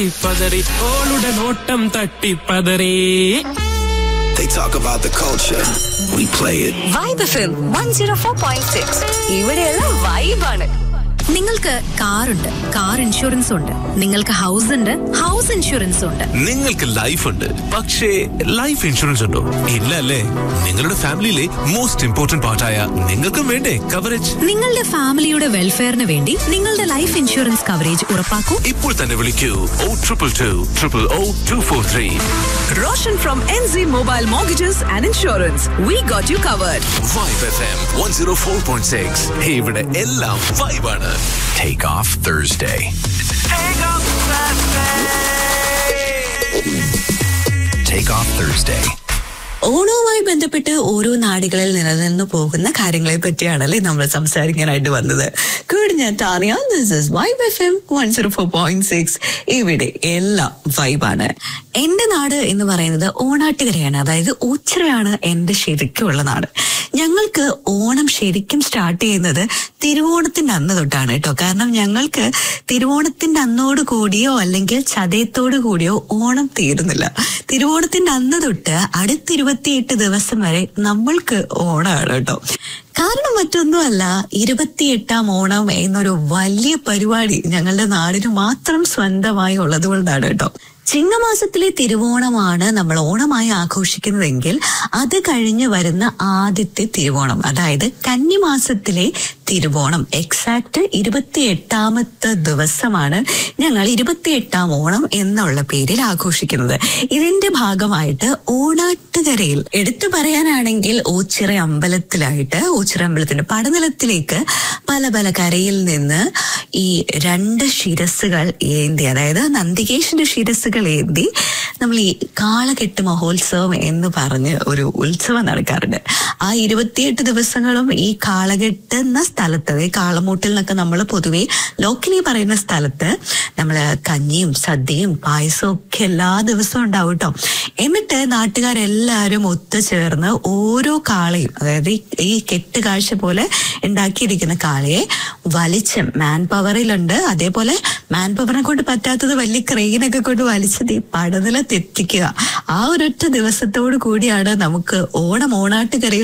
പതറി ഓളുടെ നോട്ടം തട്ടിപ്പതറി They talk about the culture. We play it. Vibe FM one zero four point six ഇവിടെയുള്ള വൈബാണ് നിങ്ങൾക്ക് കാറുണ്ട് കാർ ഇൻഷുറൻസ് ഉണ്ട് നിങ്ങൾക്ക് ഹൗസ് ഉണ്ട് ഹൗസ് ഇൻഷുറൻസ് ഉണ്ട് നിങ്ങൾക്ക് ലൈഫ് ഉണ്ട് പക്ഷേ ലൈഫ് ഇൻഷുറൻസ് ഉണ്ടോ ഇല്ല അല്ലേ നിങ്ങളുടെ ഫാമിലിയിലെ മോസ്റ്റ് ഇമ്പോർട്ടന്റ് പാർട്ടായ നിങ്ങൾക്കും വേണ്ടേ കവറേജ് നിങ്ങളുടെ ഫാമിലിയുടെ വെൽഫെയറിന് വേണ്ടി നിങ്ങളുടെ ലൈഫ് ഇൻഷുറൻസ് കവറേജ് ഉറപ്പാക്കൂ ഇപ്പോൾ തന്നെ വിളിക്കൂ O triple two triple O two four three Roshan from NZ Mobile Mortgages and Insurance. We got you covered. Vibe F M one zero four point six ഇവിടെ എല്ലാം വൈബാണ് Take off Thursday. Take off Thursday. ഓണവുമായി ബന്ധപ്പെട്ട് ഓരോ നാടുകളിൽ നിലനിന്നു പോകുന്ന കാര്യങ്ങളെ പറ്റിയാണല്ലേ നമ്മൾ സംസാരിക്കാനായിട്ട് വന്നത് ഗുഡ് ഞാൻ ടാറിയ this is vibe F M one zero four point six ഇവിടെ എല്ലാം വൈബാണ് എന്റെ നാട് എന്ന് പറയുന്നത് ഓണാട്ടുകരയാണ് അതായത് ഓച്ചിറയാണ് എന്റെ ശരിക്കുള്ള നാട് ഞങ്ങൾക്ക് ഓണം ശരിക്കും സ്റ്റാർട്ട് ചെയ്യുന്നത് തിരുവോണത്തിന്റെ അന്ന് തൊട്ടാണ് കേട്ടോ കാരണം ഞങ്ങൾക്ക് തിരുവോണത്തിന്റെ അന്നോട് കൂടിയോ അല്ലെങ്കിൽ ചതയത്തോട് കൂടിയോ ഓണം തീരുന്നില്ല തിരുവോണത്തിന്റെ അന്ന് തൊട്ട് അടുത്ത ഇരുപത്തിയെട്ട് ദിവസം വരെ നമ്മൾക്ക് ഓണമാണ് കേട്ടോ കാരണം മറ്റൊന്നുമല്ല ഇരുപത്തിയെട്ടാം ഓണം എന്നൊരു വലിയ പരിപാടി ഞങ്ങളുടെ നാടിന് മാത്രം സ്വന്തമായി ഉള്ളത് കൊണ്ടാണ് കേട്ടോ ചിങ്ങമാസത്തിലെ തിരുവോണമാണ് നമ്മൾ ഓണമായി ആഘോഷിക്കുന്നതെങ്കിൽ അത് കഴിഞ്ഞ് വരുന്ന ആദ്യത്തെ തിരുവോണം അതായത് കന്നിമാസത്തിലെ തിരുവോണം എക്സാക്ട് ഇരുപത്തി എട്ടാമത്തെ ദിവസമാണ് ഞങ്ങൾ ഇരുപത്തിയെട്ടാം ഓണം എന്നുള്ള പേരിൽ ആഘോഷിക്കുന്നത് ഇതിന്റെ ഭാഗമായിട്ട് ഓണാട്ടുകരയിൽ എടുത്തു പറയാനാണെങ്കിൽ ഓച്ചിറ അമ്പലത്തിലായിട്ട് ഓച്ചിറ അമ്പലത്തിന്റെ പടനിലത്തിലേക്ക് പല പല കരയിൽ നിന്ന് ഈ രണ്ട് ശിരസ്സുകൾ ഏന്തി അതായത് നന്ദികേശന്റെ ശിരസ്സുകൾ ഏന്തി നമ്മൾ ഈ കാളകെട്ട് മഹോത്സവം എന്ന് പറഞ്ഞ് ഒരു ഉത്സവം നടക്കാറുണ്ട് ആ ഇരുപത്തിയെട്ട് ദിവസങ്ങളും ഈ കാളകെട്ട് എന്ന സ്ഥലത്ത് അതായത് കാളമൂട്ടിൽ നിന്നൊക്കെ നമ്മൾ പൊതുവെ ലോക്കലി പറയുന്ന സ്ഥലത്ത് നമ്മൾ കഞ്ഞിയും സദ്യയും പായസവും ഒക്കെ എല്ലാ ദിവസവും ഉണ്ടാവും കേട്ടോ എന്നിട്ട് നാട്ടുകാരെല്ലാവരും ഒത്തുചേർന്ന് ഓരോ കാളയും അതായത് ഈ- ഈ കെട്ട് കാഴ്ച പോലെ ഉണ്ടാക്കിയിരിക്കുന്ന കാളയെ വലിച്ച് മാൻ പവറിലുണ്ട് അതേപോലെ മാൻ പവറിനെ കൊണ്ട് പറ്റാത്തത് വലിയ ക്രെയിനൊക്കെ കൊണ്ട് വലിച്ചത് ഈ പടനിലത്തെത്തിക്കുക ആ ഒരൊറ്റ ദിവസത്തോടു കൂടിയാണ് നമുക്ക് ഓണം ഓണാട്ടുകരയിൽ